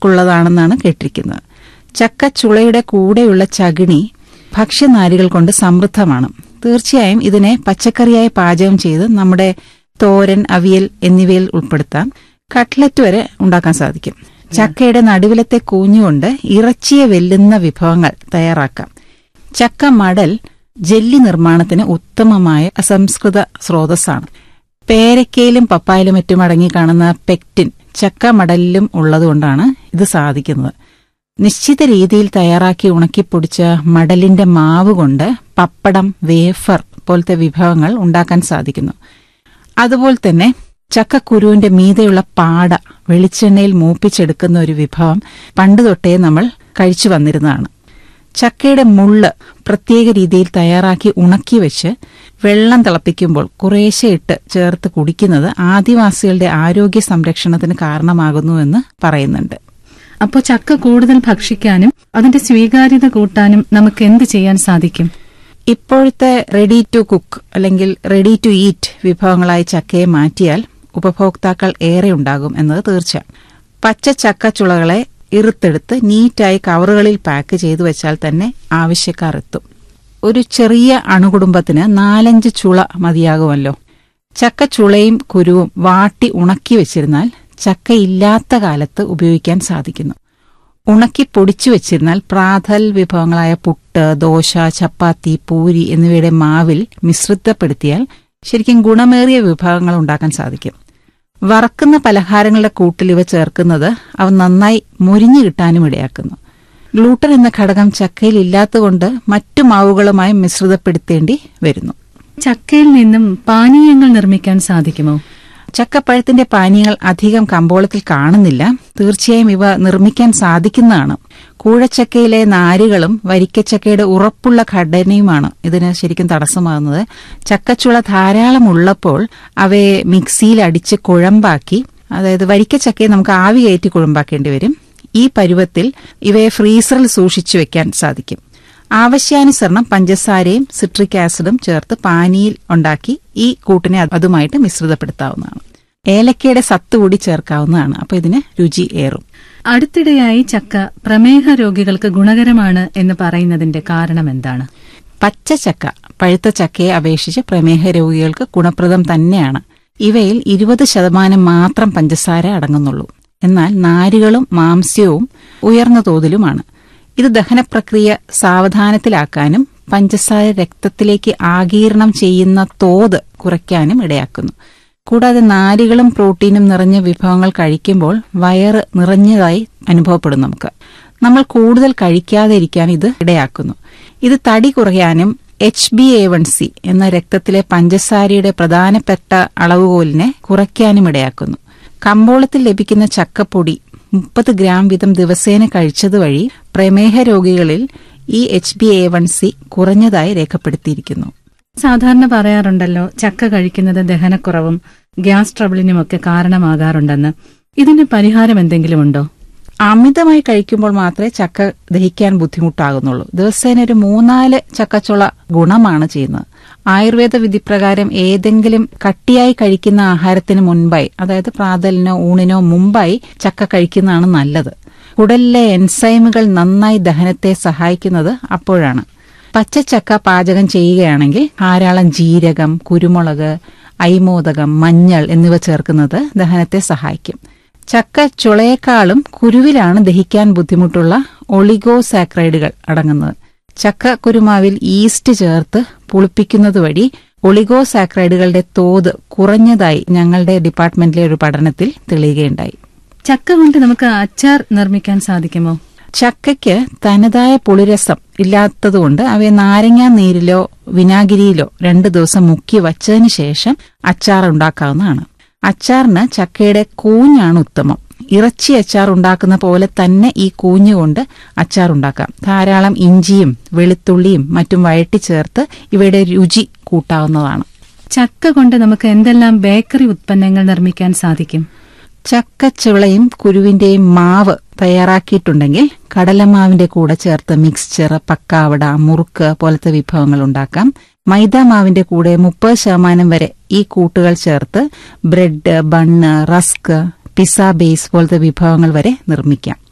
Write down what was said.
ചുളകൾക്കുള്ളതാണെന്നാണ് കേട്ടിരിക്കുന്നത് ചക്ക ചുളയുടെ കൂടെയുള്ള ചകിണി ഭക്ഷ്യനാരുകൾ കൊണ്ട് സമൃദ്ധമാണ് തീർച്ചയായും ഇതിനെ പച്ചക്കറിയായി പാചകം ചെയ്ത് നമ്മുടെ തോരൻ അവിയൽ എന്നിവയിൽ ഉൾപ്പെടുത്താം കട്ട്ലറ്റ് വരെ ഉണ്ടാക്കാൻ സാധിക്കും ചക്കയുടെ നടുവിലത്തെ കൂഞ്ഞുകൊണ്ട് ഇറച്ചിയെ വെല്ലുന്ന വിഭവങ്ങൾ തയ്യാറാക്കാം ചക്ക മടൽ ജെല്ലി നിർമ്മാണത്തിന് ഉത്തമമായ അസംസ്കൃത സ്രോതസ്സാണ് പേരക്കയിലും പപ്പായിലും മറ്റും അടങ്ങി കാണുന്ന പെക്റ്റിൻ ചക്ക മടലിലും ഉള്ളതുകൊണ്ടാണ് ഇത് സാധിക്കുന്നത് നിശ്ചിത രീതിയിൽ തയ്യാറാക്കി ഉണക്കിപ്പൊടിച്ച മടലിന്റെ മാവ് കൊണ്ട് പപ്പടം വേഫർ പോലത്തെ വിഭവങ്ങൾ ഉണ്ടാക്കാൻ സാധിക്കുന്നു അതുപോലെ തന്നെ ചക്കക്കുരുവിന്റെ മീതെയുള്ള പാട വെളിച്ചെണ്ണയിൽ മൂപ്പിച്ചെടുക്കുന്ന ഒരു വിഭവം പണ്ട് തൊട്ടേ നമ്മൾ കഴിച്ചു വന്നിരുന്നതാണ് ചക്കയുടെ മുള്ള് പ്രത്യേക രീതിയിൽ തയ്യാറാക്കി ഉണക്കി വെച്ച് വെള്ളം തിളപ്പിക്കുമ്പോൾ കുറേശ്ശെ ഇട്ട് ചേർത്ത് കുടിക്കുന്നത് ആദിവാസികളുടെ ആരോഗ്യ സംരക്ഷണത്തിന് കാരണമാകുന്നുവെന്ന് പറയുന്നുണ്ട് അപ്പോൾ ചക്ക കൂടുതൽ ഭക്ഷിക്കാനും അതിന്റെ സ്വീകാര്യത കൂട്ടാനും നമുക്ക് എന്ത് ചെയ്യാൻ സാധിക്കും ഇപ്പോഴത്തെ റെഡി ടു കുക്ക് അല്ലെങ്കിൽ റെഡി ടു ഈറ്റ് വിഭവങ്ങളായി ചക്കയെ മാറ്റിയാൽ ഉപഭോക്താക്കൾ ഏറെ ഉണ്ടാകും എന്നത് തീർച്ച പച്ച ചക്കച്ചുളകളെ ഇറുത്തെടുത്ത് നീറ്റായി കവറുകളിൽ പാക്ക് ചെയ്തു വെച്ചാൽ തന്നെ ആവശ്യക്കാർ എത്തും ഒരു ചെറിയ അണുകുടുംബത്തിന് നാലഞ്ച് ചുള മതിയാകുമല്ലോ ചക്കച്ചുളയും കുരുവും വാട്ടി ഉണക്കി വെച്ചിരുന്നാൽ ചക്കയില്ലാത്ത കാലത്ത് ഉപയോഗിക്കാൻ സാധിക്കുന്നു ഉണക്കി പൊടിച്ചു വെച്ചിരുന്നാൽ പ്രാതൽ വിഭവങ്ങളായ പുട്ട് ദോശ ചപ്പാത്തി പൂരി എന്നിവയുടെ മാവിൽ മിശ്രിതപ്പെടുത്തിയാൽ ശരിക്കും ഗുണമേറിയ വിഭവങ്ങൾ ഉണ്ടാക്കാൻ സാധിക്കും വറക്കുന്ന പലഹാരങ്ങളുടെ കൂട്ടിൽ ഇവ ചേർക്കുന്നത് അവ നന്നായി മുരിഞ്ഞു കിട്ടാനും ഇടയാക്കുന്നു ഗ്ലൂട്ടൻ എന്ന ഘടകം ചക്കയിൽ ഇല്ലാത്തതുകൊണ്ട് മറ്റു മാവുകളുമായി മിശ്രിതപ്പെടുത്തേണ്ടി വരുന്നു ചക്കയിൽ നിന്നും പാനീയങ്ങൾ നിർമ്മിക്കാൻ സാധിക്കുമോ ചക്കപ്പഴത്തിന്റെ പാനീയങ്ങൾ അധികം കമ്പോളത്തിൽ കാണുന്നില്ല തീർച്ചയായും ഇവ നിർമ്മിക്കാൻ സാധിക്കുന്നതാണ് കൂഴച്ചക്കയിലെ നാരുകളും വരിക്കച്ചക്കയുടെ ഉറപ്പുള്ള ഘടനയുമാണ് ഇതിന് ശരിക്കും തടസ്സമാകുന്നത് ചക്കച്ചുള ധാരാളം ഉള്ളപ്പോൾ അവയെ മിക്സിയിൽ അടിച്ച് കുഴമ്പാക്കി അതായത് വരിക്കച്ചക്കയെ നമുക്ക് ആവി കയറ്റി കുഴമ്പാക്കേണ്ടി വരും ഈ പരുവത്തിൽ ഇവയെ ഫ്രീസറിൽ സൂക്ഷിച്ചു വെക്കാൻ സാധിക്കും ആവശ്യാനുസരണം പഞ്ചസാരയും സിട്രിക് ആസിഡും ചേർത്ത് പാനിയിൽ ഉണ്ടാക്കി ഈ കൂട്ടിനെ അതുമായിട്ട് മിശ്രിതപ്പെടുത്താവുന്നതാണ് ഏലക്കയുടെ സത്ത് കൂടി ചേർക്കാവുന്നതാണ് അപ്പൊ ഇതിന് രുചി ഏറും അടുത്തിടെയായി ചക്ക പ്രമേഹ രോഗികൾക്ക് ഗുണകരമാണ് എന്ന് പറയുന്നതിന്റെ കാരണം എന്താണ് പച്ച ചക്ക പഴുത്ത ചക്കയെ അപേക്ഷിച്ച് പ്രമേഹ രോഗികൾക്ക് ഗുണപ്രദം തന്നെയാണ് ഇവയിൽ ഇരുപത് ശതമാനം മാത്രം പഞ്ചസാര അടങ്ങുന്നുള്ളൂ എന്നാൽ നാരുകളും മാംസ്യവും ഉയർന്ന തോതിലുമാണ് ഇത് ദഹനപ്രക്രിയ സാവധാനത്തിലാക്കാനും പഞ്ചസാര രക്തത്തിലേക്ക് ആഗീരണം ചെയ്യുന്ന തോത് കുറയ്ക്കാനും ഇടയാക്കുന്നു കൂടാതെ നാരുകളും പ്രോട്ടീനും നിറഞ്ഞ വിഭവങ്ങൾ കഴിക്കുമ്പോൾ വയറ് നിറഞ്ഞതായി അനുഭവപ്പെടും നമുക്ക് നമ്മൾ കൂടുതൽ കഴിക്കാതെ ഇരിക്കാൻ ഇത് ഇടയാക്കുന്നു ഇത് തടി കുറയാനും H B A one C എന്ന രക്തത്തിലെ പഞ്ചസാരയുടെ പ്രധാനപ്പെട്ട അളവുകോലിനെ കുറയ്ക്കാനും ഇടയാക്കുന്നു കമ്പോളത്തിൽ ലഭിക്കുന്ന ചക്കപ്പൊടി മുപ്പത് ഗ്രാം വീതം ദിവസേന കഴിച്ചതുവഴി പ്രമേഹ രോഗികളിൽ ഈ H B A one C കുറഞ്ഞതായി രേഖപ്പെടുത്തിയിരിക്കുന്നു സാധാരണ പറയാറുണ്ടല്ലോ ചക്ക കഴിക്കുന്നത് ദഹനക്കുറവും ഗ്യാസ് ട്രബിളിനുമൊക്കെ കാരണമാകാറുണ്ടെന്ന് ഇതിന് പരിഹാരം എന്തെങ്കിലും ഉണ്ടോ അമിതമായി കഴിക്കുമ്പോൾ മാത്രമേ ചക്ക ദഹിക്കാൻ ബുദ്ധിമുട്ടാകുന്നുള്ളൂ ദിവസേന ഒരു മൂന്നാല് ചക്കച്ചുള ഗുണമാണ് ചെയ്യുന്നത് ആയുർവേദ വിധിപ്രകാരം ഏതെങ്കിലും കട്ടിയായി കഴിക്കുന്ന ആഹാരത്തിന് മുൻപായി അതായത് പ്രാതലിനോ ഊണിനോ മുമ്പായി ചക്ക കഴിക്കുന്നതാണ് നല്ലത് കുടലിലെ എൻസൈമുകൾ നന്നായി ദഹനത്തെ സഹായിക്കുന്നത് അപ്പോഴാണ് പച്ചച്ചക്ക പാചകം ചെയ്യുകയാണെങ്കിൽ ധാരാളം ജീരകം കുരുമുളക് ഐമോദകം മഞ്ഞൾ എന്നിവ ചേർക്കുന്നത് ദഹനത്തെ സഹായിക്കും ചക്ക ചുളയേക്കാളും കുരുവിലാണ് ദഹിക്കാൻ ബുദ്ധിമുട്ടുള്ള ഒളിഗോസാക്രൈഡുകൾ അടങ്ങുന്നത് ചക്ക കുരുമാവിൽ ഈസ്റ്റ് ചേർത്ത് പുളിപ്പിക്കുന്നത് വഴി ഒളിഗോസാക്രൈഡുകളുടെ തോത് കുറഞ്ഞതായി ഞങ്ങളുടെ ഡിപ്പാർട്ട്മെന്റിലെ ഒരു പഠനത്തിൽ തെളിയുകയുണ്ടായി ചക്ക കൊണ്ട് നമുക്ക് അച്ചാർ നിർമ്മിക്കാൻ സാധിക്കുമോ ചക്കയ്ക്ക് തനതായ പുളിരസം ഇല്ലാത്തതുകൊണ്ട് അവയെ നാരങ്ങാ നീരിലോ വിനാഗിരിയിലോ രണ്ടു ദിവസം മുക്കി വച്ചതിന് ശേഷം അച്ചാർ ഉണ്ടാക്കാവുന്നതാണ് അച്ചാറിന് ചക്കയുടെ കൂഞ്ഞാണ് ഉത്തമം ഇറച്ചി അച്ചാർ ഉണ്ടാക്കുന്ന പോലെ തന്നെ ഈ കൂഞ്ഞ് കൊണ്ട് അച്ചാർ ഉണ്ടാക്കാം ധാരാളം ഇഞ്ചിയും വെളുത്തുള്ളിയും മറ്റും വഴറ്റി ചേർത്ത് ഇവയുടെ രുചി കൂട്ടാവുന്നതാണ് ചക്ക കൊണ്ട് നമുക്ക് എന്തെല്ലാം ബേക്കറി ഉത്പന്നങ്ങൾ നിർമ്മിക്കാൻ സാധിക്കും ചക്കച്ചുളയും കുരുവിന്റെയും മാവ് തയ്യാറാക്കിയിട്ടുണ്ടെങ്കിൽ കടലമാവിന്റെ കൂടെ ചേർത്ത് മിക്സ്ചർ പക്കാവട മുറുക്ക് പോലത്തെ വിഭവങ്ങൾ ഉണ്ടാക്കാം മൈദ മാവിന്റെ കൂടെ മുപ്പത് ശതമാനം വരെ ഈ കൂട്ടുകൾ ചേർത്ത് bread bun rusk pizza base പോലത്തെ വിഭവങ്ങൾ വരെ നിർമ്മിക്കാം